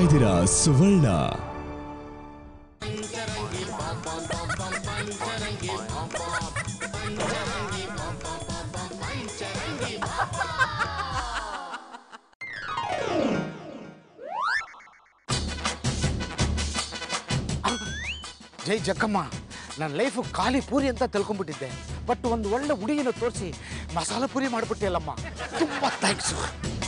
ಇದ್ದೀರಾ ಸುವರ್ಣ ಜೈ ಜಕ್ಕಮ್ಮ ನನ್ನ ಲೈಫು ಖಾಲಿ ಪೂರಿ ಅಂತ ತಿಳ್ಕೊಂಡ್ಬಿಟ್ಟಿದ್ದೆ ಬಟ್ ಒಂದು ಒಳ್ಳೆ ಹುಡುಗಿನ ತೋರಿಸಿ ಮಸಾಲ ಪೂರಿ ಮಾಡಿಬಿಟ್ಟಿಲ್ಲಮ್ಮ ತುಂಬ ಥ್ಯಾಂಕ್ಸು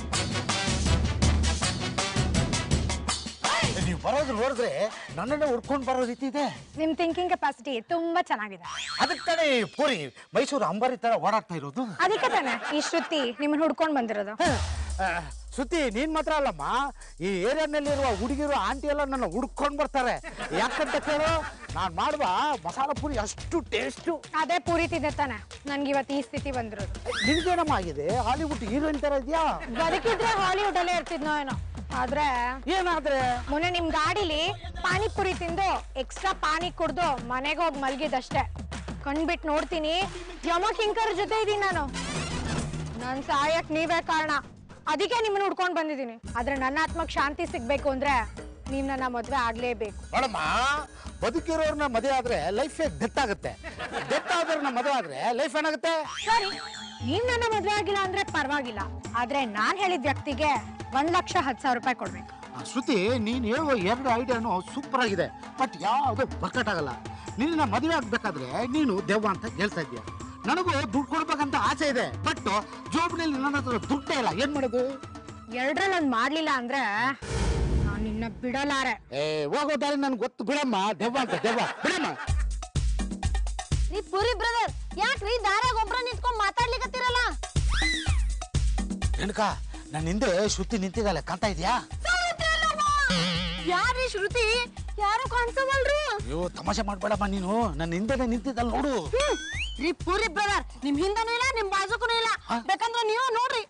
ನೀವು ಬರೋದು ನೋಡಿದ್ರೆ ನನ್ನನ್ನೇ ಹುಡ್ಕೊಂಡು ಬರೋ ರೀತಿ ಇದೆ ನಿಮ್ ಥಿಂಕಿಂಗ್ ಕೆಪಾಸಿಟಿ ತುಂಬಾ ಚೆನ್ನಾಗಿದೆ ಅದಕ್ಕೆ ತಾನೇ ಈ ಪೂರಿ ಮೈಸೂರು ಅಂಬಾರಿ ಥರ ಓಡಾಡ್ತಾ ಇರೋದು ಅದಕ್ಕೆ ತಾನೆ ಈ ಶ್ರುತಿ ನಿಮ್ಮನ್ನ ಹುಡ್ಕೊಂಡ್ ಬಂದಿರೋದು ಆ, ಸುತ್ತಿ ನೀನ್ ಮಾತ್ರ ಅಲ್ಲಮ್ಮ ಈ ಏರಿಯಾನಲ್ಲಿರುವ ಹುಡುಗಿರು ಆಂಟಿ ಎಲ್ಲ ನನ್ನ ಹುಡ್ಕೊಂಡು ಬರ್ತಾರೆ ಯಾಕಂತ ಕೇಳು ನಾನು ಮಾಡುವ ಮಸಾಲ ಪೂರಿ ಅಷ್ಟು ಟೇಸ್ಟು ಅದೇ ಪೂರಿ ತಿಂದೆ ತಾನೆ ನನ್ಗೆ ಇವತ್ತು ಈ ಸ್ಥಿತಿ ಬಂದಿರೋದು ನಿನ್ಗೇನಮ್ಮ ಆಗಿದೆ ಹಾಲಿವುಡ್ ಹೀರೋಯಿನ್ ತರ ಇದೆಯಾ ಬದುಕಿದ್ರೆ ಹಾಲಿವುಡ್ ಅಲ್ಲೇ ಇರ್ತಿದ್ನೋ ಏನೋ ಆದ್ರೆ ಏನಾದ್ರೆ ಮೊನ್ನೆ ನಿಮ್ ಗಾಡಿಲಿ ಪಾನಿಪುರಿ ತಿಂದು ಎಕ್ಸ್ಟ್ರಾ ಪಾನಿ ಕುಡ್ದು ಮನೆಗೆ ಹೋಗಿ ಮಲ್ಗಿದಷ್ಟೇ ಕಣ್ಬಿಟ್ ನೋಡ್ತೀನಿ ಯಮ ಕಿಂಕರ್ ಜೊತೆ ಇದೀನಿ ನಾನು ನನ್ ಸಾಯಕ್ ನೀವೇ ಕಾರಣ ಅದಕ್ಕೆ ನಿಮ್ಮನ್ನ ಹುಡ್ಕೊಂಡ್ ಬಂದಿದ್ದೀನಿ ಆದ್ರೆ ನನ್ನ ಆತ್ಮಕ್ ಶಾಂತಿ ಸಿಗ್ಬೇಕು ಅಂದ್ರೆ ನೀವ್ ನನ್ನ ಮದ್ವೆ ಆಗ್ಲೇಬೇಕು ನೋಡಮ್ಮ ಬದುಕಿರೋರ್ನ ಮದುವೆ ಆದ್ರೆ ಲೈಫ್ ಡೆತ್ ಆಗುತ್ತೆ ಡೆತ್ ಆದ್ರನ್ನ ಮದುವೆ ಆದ್ರೆ ಲೈಫ್ ಏನಾಗುತ್ತೆ ಸರಿ ನೀವ್ ನನ್ನ ಮದ್ವೆ ಆಗಿಲ್ಲ ಅಂದ್ರೆ ಪರವಾಗಿಲ್ಲ ಆದ್ರೆ ನಾನ್ ಹೇಳಿದ ವ್ಯಕ್ತಿಗೆ ಒಂದ್ ಲಕ್ಷ ಹತ್ತು ಸಾವಿರ ರೂಪಾಯಿ ಕೊಡ್ಬೇಕು ಆ, ಶ್ರುತಿ ನೀನ್ ಹೇಳುವ ಎರಡು ಐಡಿಯಾನು ಸೂಪರ್ ಆಗಿದೆ ಬಟ್ ಯಾವುದು ವರ್ಕೌಟ್ ಆಗಲ್ಲ ನಿನ್ನ ಮದುವೆ ಆಗ್ಬೇಕಾದ್ರೆ ನೀನು ದೆವ್ವ ಅಂತ ಹೇಳ್ತಾ ಇದೀಯ ನನಗೂ ದುಡ್ಡು ಕೊಡ್ಬೇಕಂತ ಆಸೆ ಇದೆ ಬಟ್ ಜೋಬ್ನಲ್ಲಿ ನನ್ನ ಹತ್ರ ದುಡ್ಡೇ ಇಲ್ಲ ಏನ್ ಮಾಡೋದು ಎರಡ್ರಲ್ಲಿ ಒಂದ್ ಮಾಡ್ಲಿಲ್ಲ ಅಂದ್ರೆ ನಾನ್ ನಿನ್ನ ಬಿಡಲಾರೆ ಏ ಹೋಗೋ ದಾರಿ ನನ್ಗೆ ಗೊತ್ತು ಬಿಡಮ್ಮ ದೆವ್ವ ಅಂತ ದೆವ್ವ ಬಿಡಮ್ಮ ನೀ ಪುರಿ ಬ್ರದರ್ ಯಾಕ್ರಿ ದಾರಾಗ ಒಬ್ರ ನಿಂತ್ಕೊಂಡ್ ಮಾತಾಡ್ಲಿಕತ್ತಿರಲ್ಲ ರೇಣುಕ ನನ್ನ ಹಿಂದೆ ಶ್ರುತಿ ನಿಂತಿದ್ದಾಳೆ ಕಾಣ್ತಾ ಇದೆಯಾ ಯಾರ್ರಿ ಶ್ರುತಿ ಯಾರು ಕಾಣಿಸವಲ್ರಿ ಅಯ್ಯೋ ತಮಾಷೆ ಮಾಡ್ಬೇಡಮ್ಮ ನೀನು ನನ್ನ ಹಿಂದೆ ನಿಂತಿದ್ದಲ್ಲ ನೋಡು ರೀ ಪೂರಿ ಬ್ರದರ್ ನಿಮ್ ಹಿಂದನೂ ಇಲ್ಲ ನಿಮ್ ಬಾಜುಕೂ ಇಲ್ಲ ಬೇಕಂದ್ರೆ ನೀವು ನೋಡ್ರಿ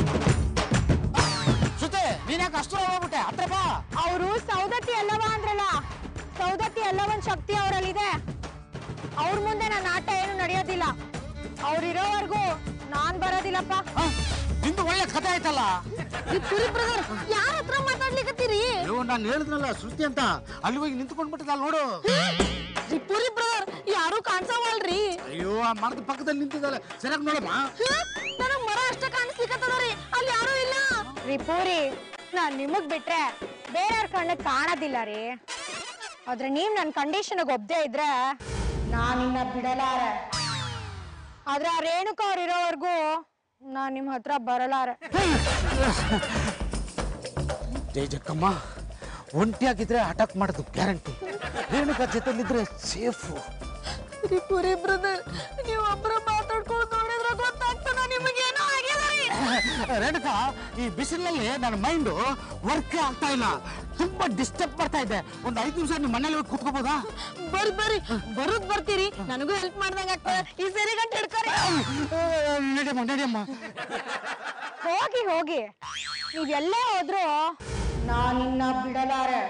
ಶ್ರುತಿ ನೀನ್ ಯಾಕೆ ಅಷ್ಟು ಹೋಗ್ಬಿಟ್ಟೆ ಹತ್ರ ಬಾ ಅವರು ಸೌದತ್ತಿ ಅಲ್ಲವ ಅಂದ್ರಲ್ಲ ಸೌದತ್ತಿ ಎಲ್ಲವನ್ ಶಕ್ತಿ ಅವರಲ್ಲಿದೆ ಅವ್ರ ಮುಂದೆ ನನ್ನ ಆಟ ಏನು ನಡೆಯೋದಿಲ್ಲ ಅವ್ರಿರೋವರೆಗೂ ನಾನ್ ಬರೋದಿಲ್ಲಪ್ಪ ಹ? ನಿಂದು ಒಳ್ಳೆ ಕಥೆ ಆಯ್ತಲ್ಲ ಈ ಪುರಿ ಬ್ರದರ್ ಯಾರ ಹತ್ರ ಮಾತಾಡ್ಲಿಕತ್ತೀರಿ ಅಯ್ಯೋ ನಾನು ಹೇಳಿದ್ನಲ್ಲ ಶ್ರುತಿ ಅಂತ ಅಲ್ಲಿ ಹೋಗಿ ನಿಂತ್ಕೊಂಡ್ಬಿಟ್ಟಿದ್ದಲ್ಲ ನೋಡು ಈ ಪುರಿ ಬ್ರದರ್ ಯಾರು ಕಾಣಿಸವಲ್ರಿ ಅಯ್ಯೋ ಆ ಮರದ ಪಕ್ಕದಲ್ಲಿ ನಿಂತಿದ್ದಾಳೆ ಸರಿಯಾಗಿ ನೋಡಮ್ಮ ನನಗ್ ಮರ ಅಷ್ಟ ಕಾಣಿಸ್ಲಿಕತ್ತದ್ರಿ ಅಲ್ಲಿ ಯಾರು ಇಲ್ಲ ರೀ ಪೂರಿ ನಾನ್ ನಿಮಗ್ ಬಿಟ್ರೆ ಬೇರೆಯವ್ರ ಕಣ್ಣಗ್ ಕಾಣೋದಿಲ್ಲ ರೀ ಆದ್ರೆ ನೀವ್ ನನ್ ಕಂಡೀಷನ್ ಒಬ್ದೇ ಇದ್ರೆ ನಾನಿನ್ನ ಬಿಡಲಾರೆ ಆದ್ರೆ ಆ ರೇಣುಕ ಅವ್ರು ಇರೋವರೆಗೂ ನಾನ್ ನಿಮ್ ಹತ್ರ ಬರಲಾರೆ ಜೈ ಜಕ್ಕಮ್ಮ ಒಂಟಿಯಾಗಿದ್ರೆ ಅಟಾಕ್ ಮಾಡೋದು ಗ್ಯಾರಂಟಿ ರೇಣುಕಾ ಜೊತೆಲಿದ್ರೆ ಸೇಫು ರೀ ಪುರಿ ಬ್ರದರ್ ನೀವ್ ಒಬ್ರ ಮಾತಾಡ್ಕೊಂಡು ನೋಡಿದ್ರೆ ಗೊತ್ತಾಗ್ತದ ನಿಮಗೇನೋ ಆಗಿಲ್ಲ ರೀ ರೇಣುಕಾ ಈ ಬಿಸಿಲಿನಲ್ಲಿ ನನ್ನ ಮೈಂಡು ವರ್ಕ್ ಆಗ್ತಾ ಇಲ್ಲ ತುಂಬಾ ಡಿಸ್ಟರ್ಬ್ ಮಾಡ್ತಾ ಇದೆ ಒಂದು ಐದು ನಿಮಿಷ ನಿಮ್ಮ ಮನೇಲಿ ಹೋಗಿ ಕೂತ್ಕೋಬೋದಾ ಬರ್ರಿ ಬರ್ರಿ ಬರುದ್ ಬರ್ತೀರಿ ನನಗೂ ಹೆಲ್ಪ್ ಮಾಡ್ದಂಗ ಆಗ್ತದೆ ಈ ಸರಿ ಗಂಟೆ ಹಿಡ್ಕೊರಿ ನಡಿಯಮ್ಮ ನಡಿಯಮ್ಮ ಹೋಗಿ ಹೋಗಿ ನೀವ್ ಎಲ್ಲೇ ಹೋದ್ರು ನಾನಿನ್ನ ಬಿಡಲಾರೆ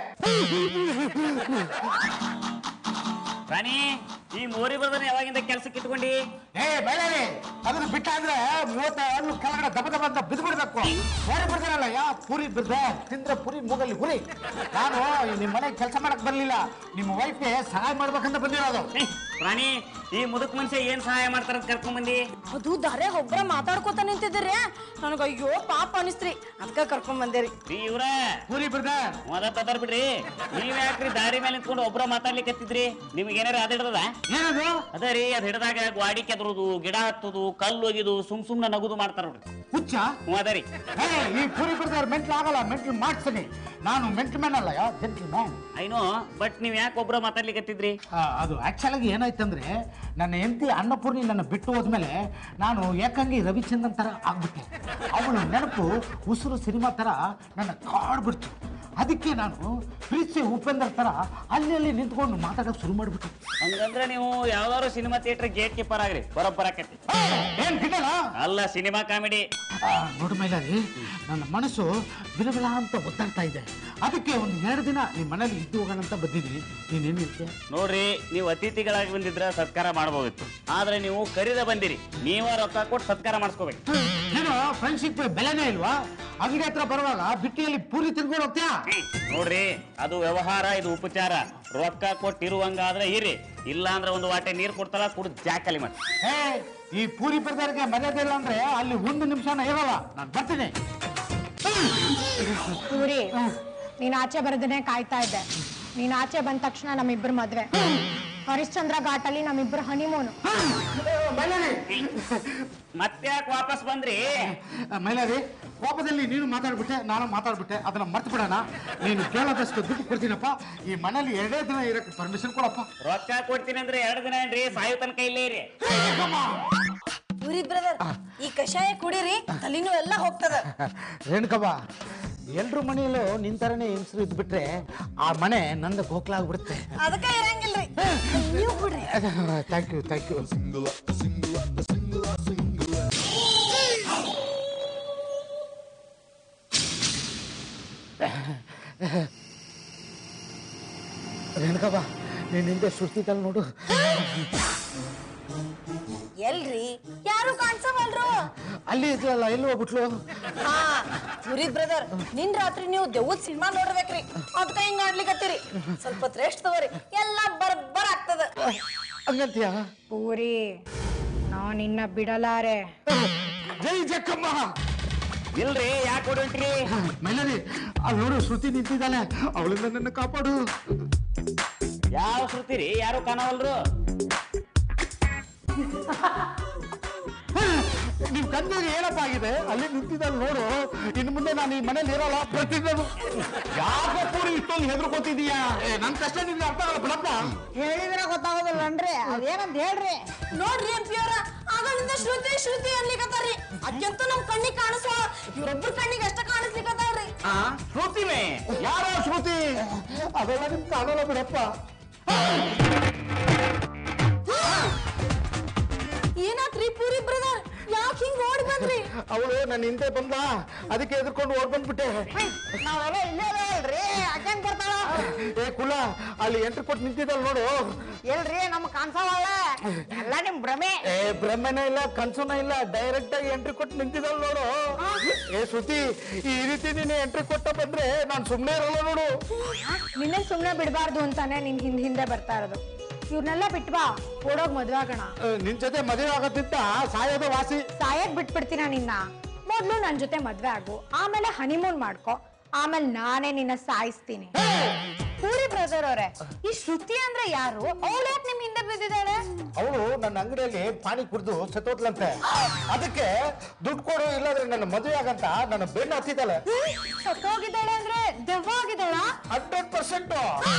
ರಾಣಿ ಈ ಮೋರಿ ಬರ್ದನ ಯಾವಾಗಿಂದ ಕೆಲ್ಸಕ್ಕೆ ಇಟ್ಕೊಂಡಿ ಏ ಬೇಡ ರೀ ಅದನ್ನ ಬಿಟ್ಟ ಅಂದ್ರೆ ಮೂವತ್ತ ಹಣ್ಣು ಕೆಳಗಡೆ ದಬ ದಬ ಅಂತ ಬಿದ್ದು ಬಿಡ್ಬೇಕು ಬೇರೆ ಬಿಡ್ತಾರಲ್ಲ ಯಾ ಪೂರಿ ಬಿದ್ದೆ ತಿಂದ್ರೆ ಪೂರಿ ಮೂಗಲ್ಲಿ ಹುರಿ ನಾನು ನಿಮ್ಮ ಮನೆಗೆ ಕೆಲಸ ಮಾಡಕ್ ಬರ್ಲಿಲ್ಲ ನಿಮ್ಮ ವೈಫ್ಗೆ ಸಹಾಯ ಮಾಡ್ಬೇಕಂತ ಬಂದಿರೋದು ಏ, ರಾಣಿ ಈ ಮುದುಕ್ ಮನುಷ್ಯ ಏನ್ ಸಹಾಯ ಮಾಡ್ತಾರ ಕರ್ಕೊಂಡ್ ಬಂದಿ ಅದು ದಾರ್ಯಾಗ ಒಬ್ರ ಮಾತಾಡ್ಕೋತ ನಿಂತಿದ್ರಿ ನನಗ ಅಯ್ಯೋ ಪಾಪ ಅನಿಸ್ತ್ರಿ ಅದಕ್ಕ ಕರ್ಕೊಂಡ್ ಬಂದೇರಿ ರೀ ಇವ್ರ ಪೂರಿ ಬಿದ್ದೆ ಮೊದ ತದರ್ ಬಿಡ್ರಿ ನೀವ್ ಯಾಕ್ರಿ ದಾರಿ ಮೇಲೆ ನಿಂತ್ಕೊಂಡು ಒಬ್ರ ಮಾತಾಡ್ಲಿಕ್ಕತ್ತಿದ್ರಿ ನಿಮ್ಗೆ ಏನಾರ ಅದ ಹಿಡ್ದದ ಏನದು ಅದ ರೀ ಅದ್ ಹಿಡ್ದಾಗ ಗಾಡಿ ಕೆದರುದು ಗಿಡ ಹತ್ತುದು ಕಲ್ಲು ಒಗಿದು ಸುಮ್ ಸುಮ್ನ ನಗುದು ಮಾಡ್ತಾರ ನೋಡ್ರಿ ಹುಚ್ಚ ಹ್ಞೂ ಅದ ರೀ ಏ, ಈ ಪೂರಿ ಬಿಡ್ದಾರ ಮೆಂಟ್ಲ್ ಆಗಲ್ಲ ಮೆಂಟ್ಲ್ ಮಾಡ್ತೀನಿ ನಾನು ಮೆಂಟ್ಲ್ ಮ್ಯಾನ್ ಅಲ್ಲ ಯಾ ಜೆಂಟ್ಲ್ ಮ್ಯಾನ್ ಐನೋ ಬಟ್ ನೀವ್ ಯಾಕೆ ಒಬ್ರ ಮಾತಾಡ್ಲಿಕ್ಕತ್ತಿದ್ರಿ ಅದು ಆಕ್ಚುಲ್ ಆಗಿ ಏನಾಯ್ತಂದ್ರೆ ನನ್ನ ಹೆಂಡತಿ ಅನ್ನಪೂರ್ಣಿ ನನ್ನ ಬಿಟ್ಟು ಹೋದ್ಮೇಲೆ ನಾನು ಏಕಾಂಗಿ ರವಿಚಂದ್ರನ್ ತರ ಆಗ್ಬಿಟ್ಟೆ ಅವಳು ನೆನಪು ಉಸಿರು ಸಿನಿಮಾ ತರ ನನ್ನ ಕಾಡ್ಬಿಡ್ತು ಅದಕ್ಕೆ ನಾನು ಪ್ರೀತಿ ಉಪೇಂದ್ರ ತರ ಅಲ್ಲಿ ಅಲ್ಲಿ ನಿಂತ್ಕೊಂಡು ಮಾತಾಡೋಕೆ ಶುರು ಮಾಡ್ಬಿಟ್ಟೆ ಹಂಗಂದ್ರೆ ನೀವು ಯಾವ್ದಾದ್ರು ಸಿನಿಮಾ ಥಿಯೇಟರ್ ಗೇಟ್ ಕೀಪರ್ ಆಗ್ರಿ ಬರೋಬ್ಬರ ಆಕತಿ ಏನ್ ಗಿಡಲ್ಲ ಅಲ್ಲ ಸಿನಿಮಾ ಕಾಮಿಡಿ ನೋಡು ಮೈಲಾರಿ ನನ್ನ ಮನಸ್ಸು ಬಿಲಬಿಲ ಅಂತ ಒದ್ದಾಡ್ತಾ ಇದೆ ಅದಕ್ಕೆ ಒಂದು ಎರಡು ದಿನ ನಿಮ್ಮ ಮನೇಲಿ ಇದ್ದು ಹೋಗೋಣ ಅಂತ ಬಂದಿದ್ದೀನಿ ನೀನೇನು ಹೇಳ್ತೀಯ ನೋಡ್ರಿ ನೀವು ಅತಿಥಿಗಳಾಗಿ ಬಂದಿದ್ರ ಸತ್ಕಾರ ಮಾಡಬಹುದಿತ್ತು ಆದ್ರೆ ನೀವು ಕರಿದ ಬಂದಿರಿ ನೀವ ರೊಕ್ಕ ಕೊಟ್ಟು ಸತ್ಕಾರ ಮಾಡಿಸ್ಕೋಬೇಕು ಏನು ಫ್ರೆಂಡ್ಶಿಪ್ ಬೆಲೆನೇ ಇಲ್ವಾ ಅಂಗಡಿ ಹತ್ರ ಬರುವಾಗ ಬಿಟ್ಟಿಯಲ್ಲಿ ಪೂರಿ ತಿನ್ಕೊಂಡು ಹೋಗ್ತೀಯಾ ನೋಡ್ರಿ ಅದು ವ್ಯವಹಾರ ಇದು ಉಪಚಾರ ರೊಕ್ಕ ಕೊಟ್ಟಿರುವಂಗಾದ್ರೆ ಇರಿ ಇಲ್ಲ ಅಂದ್ರೆ ಒಂದು ವಾಟೆ ನೀರು ಕೊಡ್ತಾರ ಕುಡಿದು ಜಾಕಲಿ ಮಾಡಿ ಏ ಈ ಪೂರಿ ಬರ್ದಾರಿಗೆ ಮರ್ಯಾದೆ ಇಲ್ಲ ಅಂದ್ರೆ ಅಲ್ಲಿ ಒಂದು ನಿಮಿಷನ ಇರಲ್ಲ ನಾನು ಬರ್ತೀನಿ ಪೂರಿ ನೀನ್ ಆಚೆ ಬರೋದನ್ನೇ ಕಾಯ್ತಾ ಇದ್ದೆ ನೀನ್ ಆಚೆ ಬಂದ ತಕ್ಷಣ ನಮ್ಮಿಬ್ರು ಮದ್ವೆ ಹರಿಶ್ಚಂದ್ರ ಘಾಟಲ್ಲಿ ನಮ್ಮಿಬ್ರು ಹನಿಮೂನು ಮತ್ತೆ ಯಾಕೆ ವಾಪಸ್ ಬಂದ್ರಿ ಮೈಲಾರಿ ಕೋಪದಲ್ಲಿ ನೀನು ಮಾತಾಡ್ಬಿಟ್ಟೆ ನಾನು ಮಾತಾಡ್ಬಿಟ್ಟೆ ಅದನ್ನ ಮರ್ತು ಬಿಡೋಣ ನೀನು ಕೇಳೋದಷ್ಟು ದುಡ್ಡು ಕೊಡ್ತೀನಪ್ಪ ಈ ಮನೇಲಿ ಎರಡೇ ದಿನ ಇರಕ್ಕೆ ಪರ್ಮಿಷನ್ ಕೊಡಪ್ಪ ರೊಕ್ಕ ಕೊಡ್ತೀನಿ ಅಂದ್ರೆ ಎರಡು ದಿನ ಏನ್ರಿ ಸಾಯೋ ತನಕ ಇಲ್ಲೇ ಇರಿ ಪೂರಿ ಬ್ರದರ್ ಈ ಕಷಾಯ ಕುಡೀರಿ ತಲೆನೂ ಎಲ್ಲ ಹೋಗ್ತದ ರೇಣುಕವ್ವ ಎಲ್ರ ಮನೆಯಲ್ಲೂ ನಿಂತರನೇ ಹೆಂಗಸರು ಇದ್ಬಿಟ್ರೆ ಆ ಮನೆ ನಂದ ಗೋಕ್ಲಾಗ್ಬಿಡುತ್ತೆ ಅದಕ್ಕೆ ಇರಂಗಿಲ್ರಿ ನೀವು ಕುಡ್ರಿ thank you thank you Renukavva ನೀನ್ ಹಿಂದೆ ಸುಸ್ತಿದ್ದಲ್ಲ ನೋಡು ಎಲ್ರಿ ಯಾರು ಕಾಣ್ಸವಲ್ರು ಅಲ್ಲಿ ಇದ್ಲಲ್ಲ ಎಲ್ಲಿ ಹೋಗ್ಬಿಟ್ಲು ಹಾ ಪುರಿ ಬ್ರದರ್ ನಿನ್ ರಾತ್ರಿ ನೀವು ದೆವ್ವದ್ ಸಿನಿಮಾ ನೋಡ್ಬೇಕ್ರಿ ಅದಕ್ಕ ಹಿಂಗ ಆಡ್ಲಿಕತ್ತೀರಿ ಸ್ವಲ್ಪ ಹೊತ್ತು ರೆಸ್ಟ್ ತಗೋರಿ ಎಲ್ಲ ಬರ್ಬರ್ ಆಗ್ತದ ಹಂಗಂತೀಯ ಪೂರಿ ನಾ ನಿನ್ನ ಬಿಡಲಾರೆ ಜೈ ಜಕ್ಕಮ್ಮ ಇಲ್ರಿ ಯಾಕೆ ಹೊಡಿಟ್ರಿ ಮೈಲರಿ ಅಲ್ಲಿ ನೋಡು ಶ್ರುತಿ ನಿಂತಿದ್ದಾಳೆ ಅವಳಿಂದ ನನ್ನ ಕಾಪಾಡು ಯಾವ ಶ್ರುತಿರಿ ಯಾರು ಕಾಣವಲ್ರು ನಿಮ್ ಕಣ್ಣಿಗೆ ಏನಪ್ಪ ಆಗಿದೆ ಅಲ್ಲಿ ನಿಂತಿದ್ದಾಳೆ ನೋಡು ಇನ್ನು ಮುಂದೆ ನಾನು ಈ ಮನೇಲಿ ಇರಲ್ಲ ಬರ್ತಿದ್ದದು ಯಾಕೆ ಪೂರಿ ಇಷ್ಟೊಂದು ಹೆದರ್ಕೋತಿದೀಯಾ ನನ್ ಕಷ್ಟ ನಿಮ್ಗೆ ಅರ್ಥ ಆಗಲ್ಲ ಬಿಡಪ್ಪ ಹೇಳಿದ್ರೆ ಗೊತ್ತಾಗೋದಿಲ್ಲನ್ರಿ ಅದೇನಂತ ಹೇಳ್ರಿ ನೋಡ್ರಿ ಎಂ ಪಿ ಅವರ ಆಗಳಿಂದ ಶ್ರುತಿ ಶ್ರುತಿ ಅನ್ಲಿಕತ್ತಾರ್ರಿ ಅಕ್ಕಂತೂ ನಮ್ ಕಣ್ಣಿಗೆ ಕಾಣಿಸುವ ಇವ್ರೊಬ್ರು ಕಣ್ಣಿಗೆ ಅಷ್ಟ ಕಾಣಿಸ್ಲಿಕತ್ತಾವ್ರಿ ಶ್ರುತಿನೇ ಯಾರೋ ಶ್ರುತಿ ಅದೆಲ್ಲ ನಿಮ್ ಕಾಣಲ್ಲ ಬಿಡಪ್ಪ ಏನಾತ್ರಿ ಪೂರಿ ಬ್ರದರ್ ಯಾಕೆ ಹಿಂಗ್ ಓಡಿ ಬಂದ್ರಿ ಅವಳು ನನ್ನ ಹಿಂದೆ ಬಂದ ಅದಕ್ಕೆ ಎದ್ಕೊಂಡು ಓಡ್ ಬಂದ್ಬಿಟ್ಟೆ ನಾವೆಲ್ಲ ಇಲ್ಲೇ ಅಲ್ರಿ ಅಕ್ಕಂಗ್ ಬರ್ತಾಳ ಏ ಕುಲ ಅಲ್ಲಿ ಎಂಟ್ರಿ ಕೊಟ್ಟು ನಿಂತಿದ್ದಲ್ಲ ನೋಡು ಎಲ್ರಿ ನಮ್ ಕಾಣ್ಸವಲ್ಲ ಎಲ್ಲ ನಿಮ್ ಭ್ರಮೆ ಏ ಬ್ರಹ್ಮನ ಇಲ್ಲ ಕನ್ಸನ ಇಲ್ಲ ಡೈರೆಕ್ಟ್ ಆಗಿ ಎಂಟ್ರಿ ಕೊಟ್ಟು ನಿಂತಿದ್ದಲ್ಲ ನೋಡು ಏ ಶ್ರುತಿ ಈ ರೀತಿ ನೀನು ಎಂಟ್ರಿ ಕೊಟ್ಟ ಬಂದ್ರೆ ನಾನು ಸುಮ್ಮನೆ ಇರಲ್ಲ ನೋಡು ನಿನ್ನ ಸುಮ್ನೆ ಬಿಡಬಾರ್ದು ಅಂತಾನೆ ನಿನ್ ಹಿಂದ್ ಹಿಂದೆ ಬರ್ತಾ ಇರೋದು ಇವ್ರನ್ನೆಲ್ಲ ಬಿಟ್ ಬಾ ಓಡೋಗ್ ಮದ್ವೆ ಆಗೋಣ ಆ, ನಿನ್ ಜೊತೆ ಮದುವೆ ಆಗತ್ತಿದ್ದ ಸಾಯೋದ ವಾಸಿ ಸಾಯಕ್ ಬಿಟ್ಬಿಡ್ತೀನ ನಿನ್ನ ಮೊದ್ಲು ನನ್ ಜೊತೆ ಮದ್ವೆ ಆಗು ಆಮೇಲೆ ಹನಿಮೂನ್ ಮಾಡ್ಕೊ ಆಮೇಲೆ ನಾನೇ ನಿನ್ನ ಸಾಯಿಸ್ತೀನಿ ಪೂರಿ ಬ್ರದರ್ ಅವ್ರೆ ಈ ಶ್ರುತಿ ಅಂದ್ರೆ ಯಾರು ಅವಳು ಯಾಕೆ ನಿಮ್ ಹಿಂದೆ ಬಿದ್ದಿದ್ದಾಳೆ ಅವಳು ನನ್ನ ಅಂಗಡಿಯಲ್ಲಿ ಪಾನಿ ಕುಡಿದು ಸತ್ತೋದ್ಲಂತೆ ಅದಕ್ಕೆ ದುಡ್ಡು ಕೊಡು ಇಲ್ಲಾಂದ್ರೆ ನನ್ನ ಮದುವೆ ಆಗಂತ ನನ್ನ ಬೆನ್ನು ಹತ್ತಿದ್ದಾಳೆ ಸತ್ತೋಗಿದ್ದಾಳೆ ಅಂದ್ರೆ ದೆವ್ವ ಆಗಿದ್ದಾಳ ಹಂಡ್ರೆಡ್ ಪರ್ಸೆಂಟ್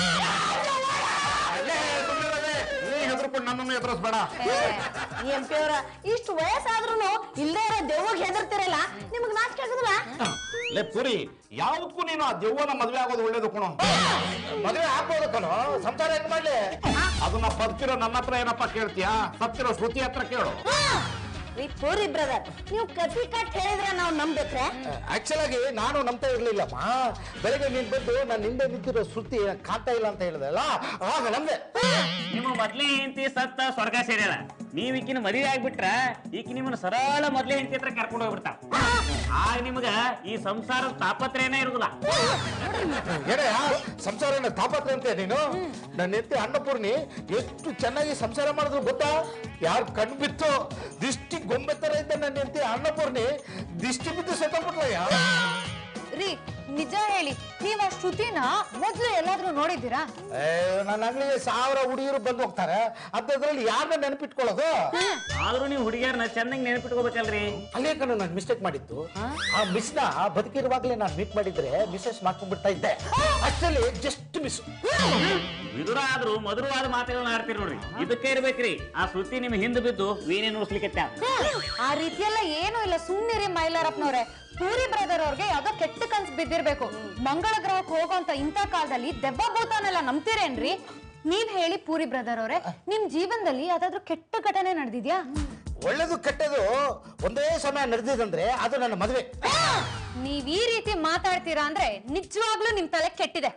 ಹೆದರ್ಕೊಂಡು ನನ್ನನ್ನು ಎದುರಿಸ್ಬೇಡ ಎಂ ಪಿ ಅವರ ಇಷ್ಟು ವಯಸ್ಸಾದ್ರೂ ಇಲ್ಲೇ ಇರೋ ದೆವ್ವಗ್ ಹೆದರ್ತಿರಲ್ಲ ನಿಮಗ್ ನಾಚಿಕೆ ಆಗುದಿಲ್ಲ ಲೇ ಪುರಿ ಯಾವ್ದಕ್ಕೂ ನೀನು ಆ ದೆವ್ವನ ಮದುವೆ ಆಗೋದು ಒಳ್ಳೇದು ಕಣೋ ಮದುವೆ ಆಗ್ಬೋದು ಕಣೋ ಸಂಸಾರ ಹೆಂಗ್ ಮಾಡ್ಲಿ ಅದನ್ನ ಬದುಕಿರೋ ನನ್ನ ಹತ್ರ ಏನಪ್ಪ ಕೇಳ್ತೀಯಾ ಸತ್ತಿರೋ ಶ್ರುತಿ ಹತ್ರ ಕೇಳು ರೀ ಪೂರಿ ಬ್ರದರ್ ನೀವು ಕತಿ ಕಟ್ ಹೇಳಿದ್ರೆ ನಾವು ನಂಬೇಕ್ರೆ ಆಕ್ಚುಲ್ ಆಗಿ ನಾನು ನಂಬ್ತಾ ಇರ್ಲಿಲ್ಲಮ್ಮ ಬೆಳಗ್ಗೆ ನೀನ್ ಬಂದು ನನ್ನ ಹಿಂದೆ ನಿಂತಿರೋ ಶ್ರುತಿ ಕಾಣ್ತಾ ಇಲ್ಲ ಅಂತ ಹೇಳಿದಲ್ಲ ಆಗ ನಂದೆ ನಿಮ್ಮ ಮೊದ್ಲೇ ಹೆಂಡತಿ ಸತ್ತ ಸ್ವರ್ಗ ಸೇರ್ಯಾಳ ನೀವ್ ಈಕಿನ ಮದುವೆ ಆಗ್ಬಿಟ್ರ ಈಕಿ ನಿಮ್ಮನ್ನ ಸರಳ ಮೊದ್ಲೇ ಹೆಂಡತಿ ಹತ್ರ ಕರ್ಕೊಂಡು ಹೋಗ್ಬಿಡ್ತಾಳ ಆಗ ನಿಮ್ಗ ಈ ಸಂಸಾರದ ತಾಪತ್ರೇನೇ ಇರುದಿಲ್ಲ ಏನಯ್ಯ ಸಂಸಾರನ ತಾಪತ್ರ ಅಂತೆ ನೀನು ನನ್ನ ಹೆಂಡತಿ ಅನ್ನಪೂರ್ಣಿ ಎಷ್ಟು ಚೆನ್ನಾಗಿ ಸಂಸಾರ ಮಾಡಿದ್ರು ಗೊತ್ತಾ ಯಾರು ಕಣ್ ಬಿತ್ತು ದಿಷ್ಟಿ ಗೊಂಬೆ ತರ ಇದ್ದ ನನ್ನ ಹೆಂಡತಿ ಅನ್ನಪೂರ್ಣಿ ದಿಷ್ಟಿ ಬಿದ್ದು ಸತ್ತಬಿಟ್ಲಯ್ಯ ರೀ ನಿಜ ಹೇಳಿ ನೀವ್ ಆ ಶ್ರುತಿನ ಮೊದ್ಲು ಎಲ್ಲಾದ್ರೂ ನೋಡಿದ್ದೀರಾ ಏ, ನನ್ನ ಅಂಗಡಿಗೆ ಸಾವಿರ ಹುಡುಗಿರು ಬಂದು ಹೋಗ್ತಾರೆ ಅದ್ರಲ್ಲಿ ಯಾರನ್ನ ನೆನಪಿಟ್ಕೊಳ್ಳೋದು ಆದ್ರೂ ನೀವು ಹುಡುಗಿಯರ್ನ ಚೆನ್ನಾಗಿ ನೆನಪಿಟ್ಕೋಬೇಕಲ್ರಿ ಅಲ್ಲೇ ಕಣ ನಾನು ಮಿಸ್ಟೇಕ್ ಮಾಡಿದ್ದು ಆ ಮಿಸ್ ನ ಬದುಕಿರುವಾಗಲೇ ನಾನು ಮೀಟ್ ಮಾಡಿದ್ರೆ ಮಿಸ್ಸಸ್ ಮಾಡ್ಕೊಂಡ್ಬಿಡ್ತಾ ಇದ್ದೆ ಅಷ್ಟಲ್ಲಿ ಜಸ್ಟ್ ಮಿಸ್ ವಿದುರ ಆದ್ರೂ ಮಧುರವಾದ ಮಾತುಗಳನ್ನ ಆಡ್ತೀರಿ ನೋಡ್ರಿ ಇದಕ್ಕೆ ಇರ್ಬೇಕ್ರಿ ಆ ಶ್ರುತಿ ನಿಮ್ ಹಿಂದ್ ಬಿದ್ದು ವೀಣೆ ನುಡಿಸ್ಲಿಕ್ಕೆ ಆ ರೀತಿಯೆಲ್ಲ ಏನೂ ಇಲ್ಲ ಸುಮ್ನಿರಿ ಮೈಲಾರಪ್ಪನವ್ರೆ ಪೂರಿ ಬ್ರದರ್ ಅವ್ರಿಗೆ ಯಾವ್ದೋ ಕೆಟ್ಟ ಕನ್ಸ್ ಬಿದ್ದಿರ್ಬೇಕು ಮಂಗಳ ಗ್ರಹಕ್ಕೆ ಹೋಗೋಂತ ಇಂಥ ಕಾಲದಲ್ಲಿ ದೆವ್ವ ಭೂತಾನೆಲ್ಲ ನಂಬ್ತೀರೇನ್ರಿ ನೀವ್ ಹೇಳಿ ಪೂರಿ ಬ್ರದರ್ ಅವ್ರೆ ನಿಮ್ ಜೀವನದಲ್ಲಿ ಯಾವ್ದಾದ್ರು ಕೆಟ್ಟ ಘಟನೆ ನಡೆದಿದ್ಯಾ ಒಳ್ಳೇದು ಕೆಟ್ಟದು ಒಂದೇ ಸಮಯ ನಡೆದಿದಂದ್ರೆ ಅದು ನನ್ನ ಮದುವೆ ನೀವ್ ಈ ರೀತಿ ಮಾತಾಡ್ತೀರಾ ಅಂದ್ರೆ ನಿಜವಾಗ್ಲೂ ನಿಮ್ ತಲೆ ಕೆಟ್ಟಿದೆ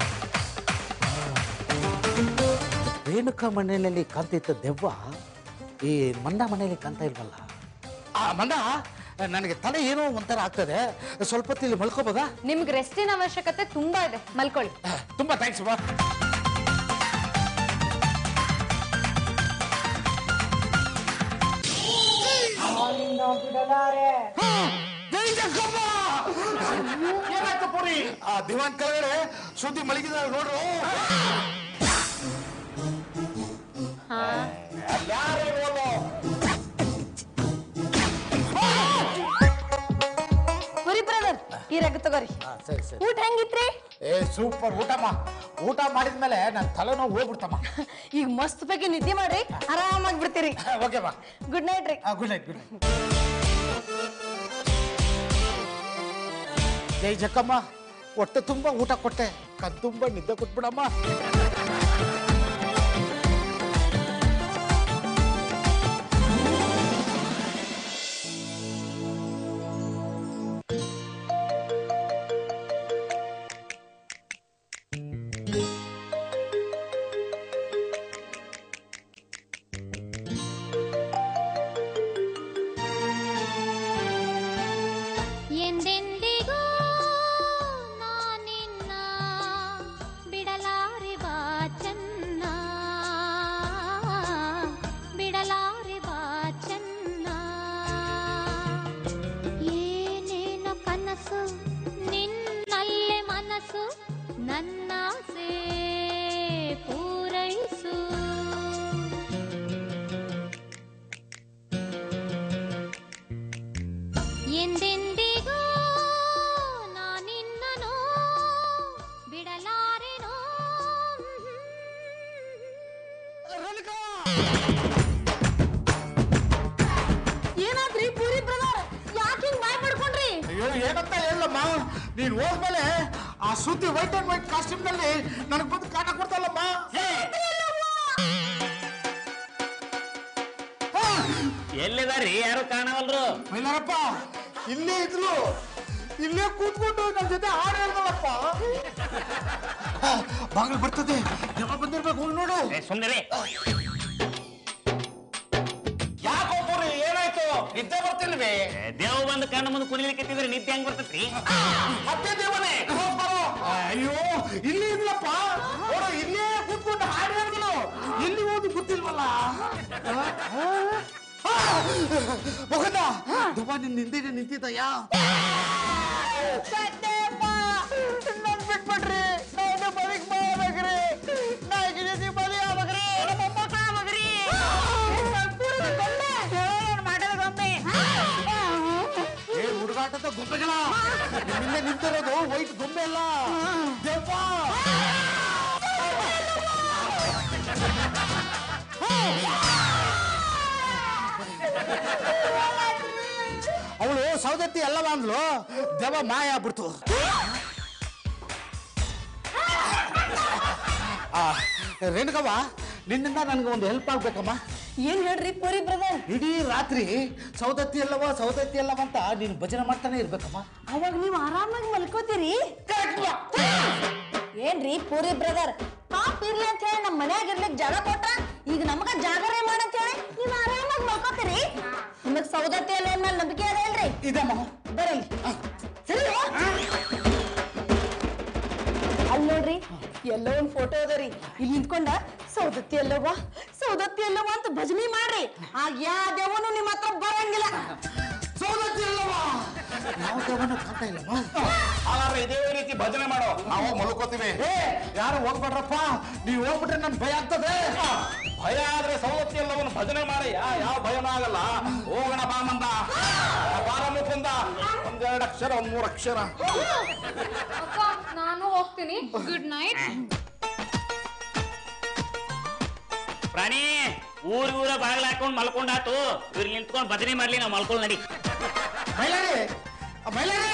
ರೇಣುಕಾ ಮಣ್ಣಿನಲ್ಲಿ ಕಾಂತಿದ್ದ ದೆವ್ವ ಈ ಮಂದ ಮನೆಯಲ್ಲಿ ಕಾಣ್ತಾ ಇಲ್ವಲ್ಲ ಆ ಮಂದ ನನಗೆ ತಲೆ ಏನೋ ಒಂಥರ ಆಗ್ತದೆ ಸ್ವಲ್ಪ ಹೊತ್ತು ಇಲ್ಲಿ ಮಲ್ಕೋಬೋದಾ ನಿಮ್ಗೆ ರೆಸ್ಟಿನ ಅವಶ್ಯಕತೆ ತುಂಬಾ ಇದೆ ಮಲ್ಕೊಳ್ಳಿ ತುಂಬ ಥ್ಯಾಂಕ್ಸ್ ಬಾ ಏನಾಯ್ತು ಪುರಿ ಆ ದಿವಾನ್ ಕೆಳಗಡೆ ಸುದ್ದಿ ಮಲಗಿದ ನೋಡ್ರು ಅಲ್ಯಾರೋ ಇಲ್ವಲ್ಲೋ? ಪುರಿ ಬ್ರದರ್ ಈ ರಗ ತಗೋರಿ ಹಾ, ಸರಿ ಸರಿ ಊಟ ಹೆಂಗಿತ್ರಿ ಏ ಸೂಪರ್ ಊಟಮ್ಮ ಊಟ ಮಾಡಿದ್ಮೇಲೆ ನನ್ನ ತಲೆನೋವು ಹೋಗ್ಬಿಡ್ತಮ್ಮ ಈಗ ಮಸ್ತ್ ಬಗ್ಗೆ ನಿದ್ದೆ ಮಾಡ್ರಿ ಆರಾಮಾಗಿ ಬಿಡ್ತೀರಿ ಓಕೆ ಬಾ ಗುಡ್ ನೈಟ್ ರೀ ಗುಡ್ ನೈಟ್ ಗುಡ್ ನೈಟ್ ಜೈ ಜಕ್ಕಮ್ಮ ಹೊಟ್ಟೆ ತುಂಬ ಊಟ ಕೊಟ್ಟೆ ಕಣ್ ತುಂಬ ನಿದ್ದೆ ಕೊಟ್ಬಿಡಮ್ಮ ಎಂದೆಂದಿಗೂ ನಾನಿನ್ನ ಬಿಡಲಾರೆ ಬಾ ಚೆನ್ನ ಬಿಡಲಾರೆ ಬಾ ಚೆನ್ನ ಏನೇನೋ ಕನಸು ನಿನ್ನಲ್ಲೇ ಮನಸ್ಸು ನನ್ನಾಸೆ ಪೂರೈಸು ಎಂದೆಂದಿಗೂ ನಾನಿನ್ನನು ಬಿಡಲಾರೆನೋ ಏನಾದ್ರಿ ಪೂರಿ ಬ್ರದರ್ ಯಾಕೆ ಹಿಂಗ್ ಬಾಯ್ ಪಡ್ಕೊಂಡ್ರಿ ಅಯ್ಯೋ ಏನಂತ ಹೇಳಮ್ಮ ನೀನ್ ಹೋದ್ಮೇಲೆ ಆ ಸುದ್ದಿ ವೈಟ್ ಅಂಡ್ ವೈಟ್ ಕಾಸ್ಟ್ಯೂಮ್ ನಲ್ಲಿ ನನಗೆ ಬಂದು ಕಾಟ ಕೊಡ್ತಲ್ಲಮ್ಮ ಎಲ್ಲಿದಾರಿ ಯಾರು ಕಾಣವಲ್ರು ಮೈಲಾರಪ್ಪ ಇಲ್ಲೇ ಇದ್ರು ಇಲ್ಲೇ ಕೂತ್ಕೊಂಡು ನನ್ನ ಜೊತೆ ಹಾಡು ಹೇಳ್ದಲ್ಲಪ್ಪ ಬಾಗಿಲು ಬರ್ತದೆ ಯಾವಾಗ ಬಂದಿರ್ಬೇಕು ಹೋಗಿ ನೋಡು ಏ, ಸುಮ್ನಿರಿ ಯಾಕೊಬ್ಬರು ಏನಾಯ್ತು ನಿದ್ದೆ ಬರ್ತಿಲ್ವೇ ಏ, ದೇವ್ ಬಂದು ಕಣ್ಣು ಮುಂದೆ ಕುಣಿಲಿಕ್ಕೆ ನಿದ್ದೆ ಹೆಂಗ್ ಬರ್ತೈತ್ರಿ ಮತ್ತೆ ದೇವನೇ ಹೋಗ್ ಬರೋ. ಅಯ್ಯೋ ಇಲ್ಲಿ ಇದ್ಲಪ್ಪ ನೋಡು ಇಲ್ಲೇ ಕೂತ್ಕೊಂಡು ಹಾಡು ಹೇಳಿದ್ರು ಇಲ್ಲಿ ಹೋಗಿ ಗೊತ್ತಿಲ್ವಲ್ಲ ಮುಖದ ದುಬಾ ನಿನ್ ನಿಂತಿದೆ ನಿಂತಿದ್ದಯ್ಯ ನನ್ ಬಿಟ್ಬಿಡ್ರಿ ನಾನು ಬದುಕ್ ಮಾಡ್ಬೇಕ್ರಿ ನಾಲ್ಕು ಜೊತೆ ಮದುವೆ ಆಗ್ಬೇಕ್ರಿ ನಮ್ಮ ಮಕ್ಕಳು ಆಗ್ಬೇಕ್ರಿ ಏ ಹುಡುಗಾಟದ ಗೊಂಬೆಗಳ ನಿನ್ನೆ ನಿಂತಿರೋದು ವೈಟ್ ಗೊಂಬೆ ಅಲ್ಲ ದೆವ್ವ ಅವಳು ಸೌದತ್ತಿ ಎಲ್ಲ ಅಂದ್ಲು ದೆವ್ವ ಮಾಯ ಆಗ್ಬಿಡ್ತು ಆ, ರೇಣುಕವ್ವ ನಿನ್ನಿಂದ ನನಗೆ ಒಂದು ಹೆಲ್ಪ್ ಆಗ್ಬೇಕಮ್ಮ ಏನ್ ಹೇಳ್ರಿ ಪೂರಿ ಬ್ರದರ್ ಇಡೀ ರಾತ್ರಿ ಸೌದತ್ತಿ ಅಲ್ಲವ ಸೌದತ್ತಿ ಅಲ್ಲವ ಅಂತ ನೀನು ಭಜನೆ ಮಾಡ್ತಾನೆ ಇರ್ಬೇಕಮ್ಮ ಅವಾಗ ನೀವ್ ಆರಾಮಾಗಿ ಮಲ್ಕೋತೀರಿ ಏನ್ರಿ ಪೂರಿ ಬ್ರದರ್ ಪಾಪ್ ಇರ್ಲಿ ಅಂತ ಹೇಳಿ ನಮ್ ಮನ್ಯಾಗ ಇರ್ಲಿಕ್ ಜಾಗ ಕೊಟ್ಟ ಈಗ ನಮಗ ಜಾಗರೇ ಮಾಡಂತ ಹೇಳಿ ನೀವ್ ಆರಾಮಾಗಿ ಮಲ್ಕೋತೀರಿ ನಿಮಗ್ ಸೌದತ್ತಿ ಎಲ್ಲ ಮೇಲೆ ನಂಬಿಕೆ ಅದ ಇಲ್ರಿ ಇದಮ್ಮ ಬರಲಿ ಸರಿ ಅಲ್ಲಿ ನೋಡ್ರಿ ಎಲ್ಲೋ ಒಂದ್ ಫೋಟೋ ಅದ ರೀ ಇಲ್ಲಿ ನಿಂತ್ಕೊಂಡ ಸೌದತ್ತಿ ಎಲ್ಲವ ಸೌದತ್ತಿ ಎಲ್ಲವ ಅಂತ ಭಜನೆ ಮಾಡ್ರಿ ಆಗ ಯಾವ ದೇವನು ನಿಮ್ಮ ಹತ್ರ ಬರಂಗಿಲ್ಲ ಸೌದತ್ತಿ ಅಲ್ಲವ ಯಾವ ದೆವ್ವನೂ ಕಾಣ್ತಾ ಇಲ್ಲಮ್ಮ ಹಾಗಾದ್ರೆ ಇದೇ ರೀತಿ ಭಜನೆ ಮಾಡೋ ನಾವು ಮಲ್ಕೋತೀವಿ ಏ ಯಾರು ಹೋಗ್ಬೇಡ್ರಪ್ಪ ನೀವು ಹೋಗ್ಬಿಟ್ರೆ ನನ್ ಭಯ ಆಗ್ತದೆ ಭಯ ಆದ್ರೆ ಸವಲತ್ತಿ ಎಲ್ಲವನ್ನು ಭಜನೆ ಮಾಡಯ್ಯ ಯಾವ ಭಯನೂ ಆಗಲ್ಲ ಹೋಗೋಣ ಬಾ ಮಂದ ಬಾರ ಮುಕುಂದ ಒಂದೆರಡು ಅಕ್ಷರ ಒಂದ್ ಮೂರು ಅಕ್ಷರ ಅಕ್ಕ ನಾನು ಹೋಗ್ತೀನಿ ಗುಡ್ ನೈಟ್ ಪ್ರಾಣಿ ಊರ್ ಊರ ಬಾಗಿಲು ಹಾಕೊಂಡ್ ಮಲ್ಕೊಂಡಾತು ಇವ್ರು ನಿಂತ್ಕೊಂಡ್ ಭಜನೆ ಮಾಡ್ಲಿ ನಾವು ಮಲ್ಕೊಂಡ್ ನಡಿ ಮೈಲಾರಿ ಮೈಲಾರಿ